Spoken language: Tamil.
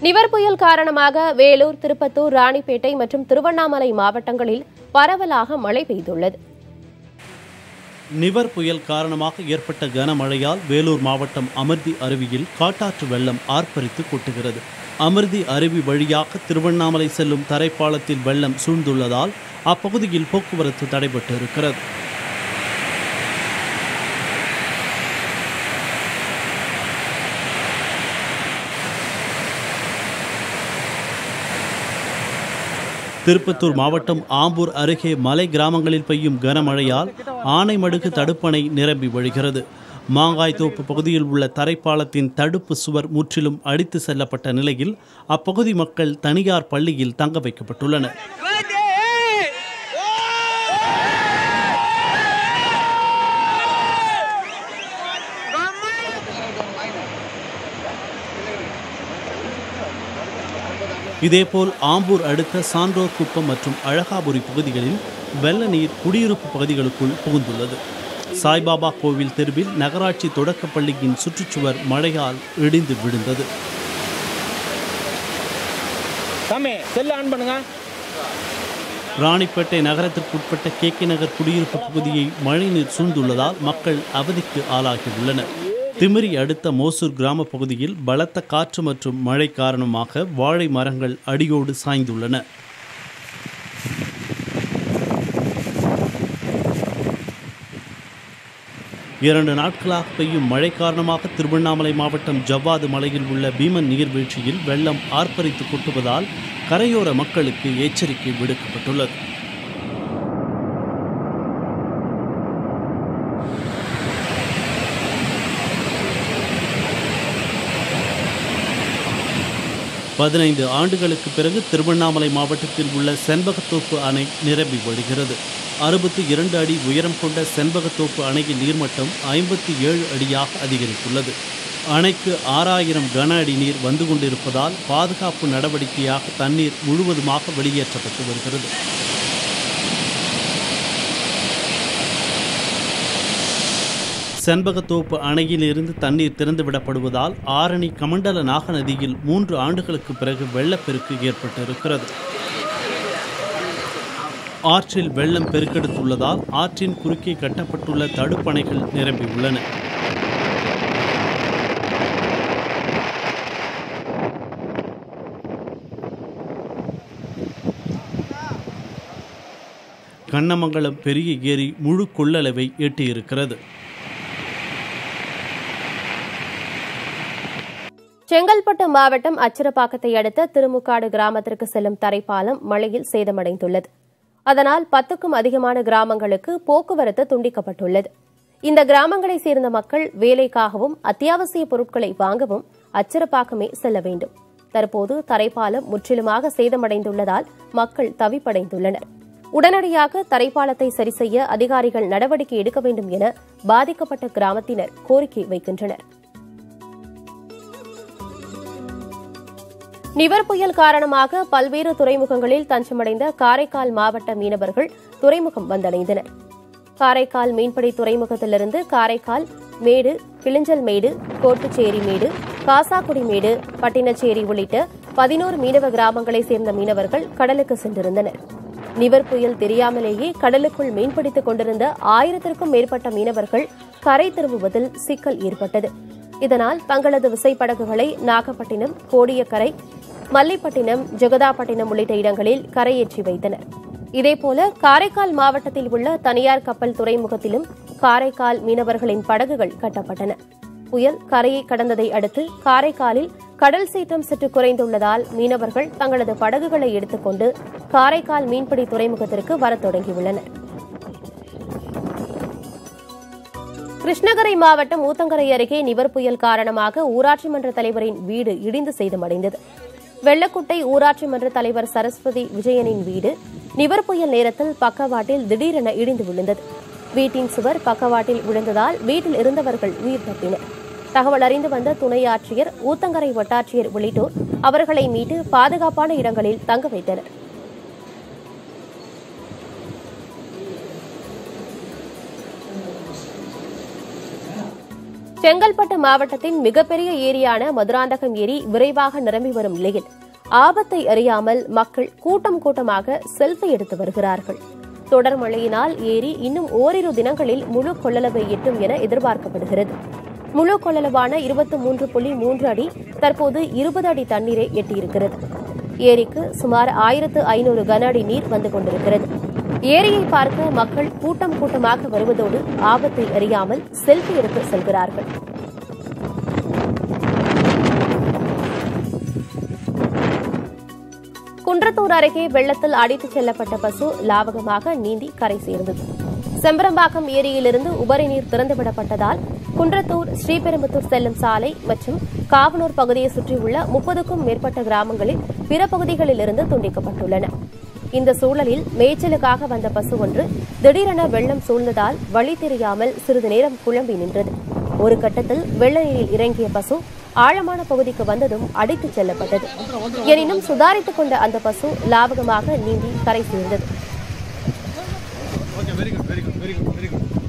நிவர் புயல் காரணமாக வேலூர் திருப்பத்தூர் ராணிப்பேட்டை மற்றும் திருவண்ணாமலை மாவட்டங்களில் பரவலாக மழை பெய்துள்ளது நிவர் புயல் காரணமாக ஏற்பட்ட கனமழையால் வேலூர் மாவட்டம் அமர்தி அருவியில் காட்டாற்று வெள்ளம் ஆர்ப்பரித்து கொட்டுகிறது அமிர்தி அருவி வழியாக திருவண்ணாமலை செல்லும் தரைப்பாலத்தில் வெள்ளம் சூழ்ந்துள்ளதால் அப்பகுதியில் போக்குவரத்து தடைபட்டு இருக்கிறது திருப்பத்தூர் மாவட்டம் ஆம்பூர் அருகே மலை கிராமங்களில் பெய்யும் கனமழையால் ஆனைமடுகு தடுப்பணை நிரம்பி வழிகிறது மாங்காய்தோப்பு பகுதியில் உள்ள தரைப்பாலத்தின் தடுப்பு சுவர் முற்றிலும் அடித்து செல்லப்பட்ட நிலையில் அப்பகுதி மக்கள் தனியார் பள்ளியில் தங்க வைக்கப்பட்டுள்ளனர் இதேபோல் ஆம்பூர் அடுத்த சான்றோர் குப்பம் மற்றும் அழகாபுரி பகுதிகளில் வெள்ள நீர் குடியிருப்பு பகுதிகளுக்குள் புகுந்துள்ளது சாய்பாபா கோவில் தெருவில் நகராட்சி தொடக்கப் பள்ளியின் சுற்றுச்சுவர் மழையால் இடிந்து விழுந்தது சாமி செல்லு ஆன் பண்ணுங்க ராணிப்பேட்டை நகரத்திற்குட்பட்ட கே கே நகர் குடியிருப்பு பகுதியை மழைநீர் சூழ்ந்துள்ளதால் மக்கள் அவதிக்கு ஆளாகியுள்ளனர் திமிரி அடுத்த மோசூர் கிராம பகுதியில் பலத்த காற்று மற்றும் மழை காரணமாக வாழை மரங்கள் அடியோடு சாய்ந்துள்ளன இரண்டு நாட்களாக பெய்யும் மழை காரணமாக திருவண்ணாமலை மாவட்டம் ஜவ்வாது மலையில் உள்ள பீமன் நீர்வீழ்ச்சியில் வெள்ளம் ஆர்ப்பரித்து கொட்டுவதால் கரையோர மக்களுக்கு எச்சரிக்கை விடுக்கப்பட்டுள்ளது பதினைந்து ஆண்டுகளுக்கு பிறகு திருவண்ணாமலை மாவட்டத்தில் உள்ள செண்பகத்தோப்பு அணை நிரம்பி வழிகிறது அறுபத்தி இரண்டு அடி உயரம் கொண்ட செண்பகத்தோப்பு அணையின் நீர்மட்டம் ஐம்பத்தி ஏழு அடியாக அதிகரித்துள்ளது அணைக்கு ஆறாயிரம் கன அடி நீர் வந்து கொண்டிருப்பதால் பாதுகாப்பு நடவடிக்கையாக தண்ணீர் முழுவதுமாக வெளியேற்றப்பட்டு வருகிறது செண்பகத்தோப்பு அணையில் இருந்து தண்ணீர் திறந்துவிடப்படுவதால் ஆரணி கமண்டல நாக நதியில் மூன்று ஆண்டுகளுக்கு பிறகு வெள்ளப்பெருக்கு ஏற்பட்டிருக்கிறது ஆற்றில் வெள்ளம் பெருக்கெடுத்துள்ளதால் ஆற்றின் குறுக்கே கட்டப்பட்டுள்ள தடுப்பணைகள் நிரம்பியுள்ளன கண்ணமங்கலம் பெரிய ஏரி முழு கொள்ளளவை எட்டியிருக்கிறது செங்கல்பட்டு மாவட்டம் அச்சிரப்பாக்கத்தை அடுத்த திருமுக்காடு கிராமத்திற்கு செல்லும் தரைப்பாலம் மழையில் சேதமடைந்துள்ளது அதனால் பத்துக்கும் அதிகமான கிராமங்களுக்கு போக்குவரத்து துண்டிக்கப்பட்டுள்ளது இந்த கிராமங்களை சேர்ந்த மக்கள் வேலைக்காகவும் அத்தியாவசிய பொருட்களை வாங்கவும் அச்சிரப்பாக்கமே செல்ல வேண்டும் தற்போது தரைப்பாலம் முற்றிலுமாக சேதமடைந்துள்ளதால் மக்கள் தவிப்படைந்துள்ளனர் உடனடியாக தரைப்பாலத்தை சரி செய்ய அதிகாரிகள் நடவடிக்கை எடுக்க வேண்டும் என பாதிக்கப்பட்ட கிராமத்தினர் கோரிக்கை வைக்கின்றனர் நிவர் புயல் காரணமாக பல்வேறு துறைமுகங்களில் தஞ்சமடைந்த காரைக்கால் மாவட்ட மீனவர்கள் துறைமுகம் வந்தடைந்தனர் காரைக்கால் மீன்பிடி துறைமுகத்திலிருந்து காரைக்கால் மேடு கிளிஞ்சல் மேடு கோட்டுச்சேரி மேடு காசாக்குடி மேடு பட்டினச்சேரி உள்ளிட்ட பதினோரு மீனவ கிராமங்களைச் சேர்ந்த மீனவர்கள் கடலுக்கு சென்றிருந்தனர் நிவர் புயல் தெரியாமலேயே கடலுக்குள் மீன்பிடித்துக் கொண்டிருந்த ஆயிரத்திற்கும் மேற்பட்ட மீனவர்கள் கரை திரும்புவதில் சிக்கல் ஏற்பட்டது இதனால் தங்களது விசைப்படகுகளை நாகப்பட்டினம் கோடியக்கரை மல்லிப்பட்டினம் ஜெகதாப்பட்டினம் உள்ளிட்ட இடங்களில் கரையேற்றி வைத்தனர் இதேபோல காரைக்கால் மாவட்டத்தில் உள்ள தனியார் கப்பல் துறைமுகத்திலும் காரைக்கால் மீனவர்களின் படகுகள் கட்டப்பட்டன புயல் கரையை கடந்ததை அடுத்து காரைக்காலில் கடல் சீற்றம் சற்று குறைந்துள்ளதால் மீனவர்கள் தங்களது படகுகளை எடுத்துக்கொண்டு காரைக்கால் மீன்பிடி துறைமுகத்திற்கு வரத் தொடங்கியுள்ளனர் கிருஷ்ணகிரி மாவட்டம் ஊத்தங்கரை அருகே நிவர் புயல் காரணமாக ஊராட்சி மன்ற தலைவரின் வீடு இடிந்து சேதமடைந்தது வெள்ளக்குட்டை ஊராட்சி மன்ற தலைவர் சரஸ்வதி விஜயனின் வீடு நிவர் புயல் நேரத்தில் பக்கவாட்டில் திடீரென இடிந்து விழுந்தது வீட்டின் சுவர் பக்கவாட்டில் விழுந்ததால் வீட்டில் இருந்தவர்கள் உயிர் தப்பினர் தகவல் அறிந்து வந்த துணை ஆட்சியர் ஊத்தங்கரை வட்டாட்சியர் உள்ளிட்டோர் அவர்களை மீட்டு பாதுகாப்பான இடங்களில் தங்க வைத்தனர் செங்கல்பட்டு மாவட்டத்தின் மிகப்பெரிய ஏரியான மதுராந்தகம் ஏரி விரைவாக நிரம்பி வரும் நிலையில் ஆபத்தை அறியாமல் மக்கள் கூட்டம் கூட்டமாக செல்ஃபி எடுத்து வருகிறார்கள் தொடர் மழையினால் ஏரி இன்னும் ஓரிரு தினங்களில் முழு கொள்ளளவை எட்டும் என எதிர்பார்க்கப்படுகிறது முழு கொள்ளளவான இருபத்தி மூன்று புள்ளி மூன்று அடி தற்போது இருபது அடி தண்ணீரை எட்டியிருக்கிறது ஏரிக்கு சுமார் ஆயிரத்து ஐநூறு கன அடி நீர் வந்து கொண்டிருக்கிறது ஏரியை பார்க்க மக்கள் கூட்டம் கூட்டமாக வருவதோடு ஆபத்தை அறியாமல் செல்ஃபி எடுத்து செல்கிறார்கள் குன்றத்தூர் அருகே வெள்ளத்தில் அடித்துச் செல்லப்பட்ட பசு லாவகமாக நீந்தி கரை சேர்ந்தது செம்பரம்பாக்கம் ஏரியிலிருந்து உபரி நீர் திறந்துவிடப்பட்டதால் குன்றத்தூர் ஸ்ரீபெரும்புத்தூர் செல்லும் சாலை மற்றும் காவனூர் பகுதியை சுற்றியுள்ள முப்பதுக்கும் மேற்பட்ட கிராமங்களில் பிற பகுதிகளிலிருந்து துண்டிக்கப்பட்டுள்ளன இந்த சூழலில் மேய்ச்சலுக்காக வந்த பசு ஒன்று திடீரென வெள்ளம் சூழ்ந்ததால் வழி தெரியாமல் சிறிது நேரம் குழம்பி நின்றது ஒரு கட்டத்தில் வெள்ள நீரில் இறங்கிய பசு ஆழமான பகுதிக்கு வந்ததும் அடித்துச் செல்லப்பட்டது எனினும் சுதாரித்துக் கொண்ட அந்த பசு லாவகமாக நீந்தி கரை சேர்ந்தது Okay, very good, very good, very good, very good.